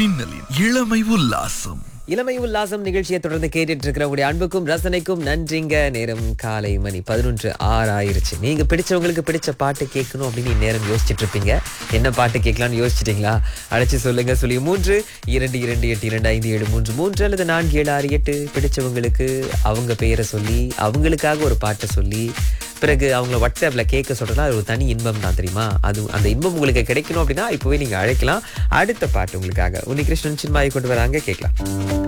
மின்னலின் இளமை உல்லாசம் இளமை உல்லாசம் நிகழ்ச்சியை தொடர்ந்து கேட்டுட்டு இருக்கிறவங்களுடைய அன்புக்கும் ரசனைக்கும் நன்றிங்க நேரம் காலை மணி பதினொன்று ஆறு ஆயிருச்சு நீங்க பிடிச்சவங்களுக்கு பிடிச்ச பாட்டு கேட்கணும் அப்படின்னு நேரம் யோசிச்சுட்டு இருப்பீங்க என்ன பாட்டு கேட்கலாம்னு யோசிச்சிட்டீங்களா அழைச்சு சொல்லுங்க சொல்லி மூன்று இரண்டு இரண்டு எட்டு இரண்டு ஐந்து ஏழு மூன்று மூன்று அல்லது நான்கு ஏழு ஆறு எட்டு பிடிச்சவங்களுக்கு அவங்க பெயரை சொல்லி அவங்களுக்காக ஒரு பாட்டை சொல்லி பிறகு அவங்கள வாட்ஸ்அப்ல கேட்க சொல்றதா அது ஒரு தனி இன்பம் தான் தெரியுமா அது அந்த இன்பம் உங்களுக்கு கிடைக்கணும் அப்படின்னா இப்போவே நீங்க அழைக்கலாம் அடுத்த பாட்டு உங்களுக்காக உன்னிகிருஷ்ணன் சின்மாயை கொண்டு வராங்க கேட்கலாம்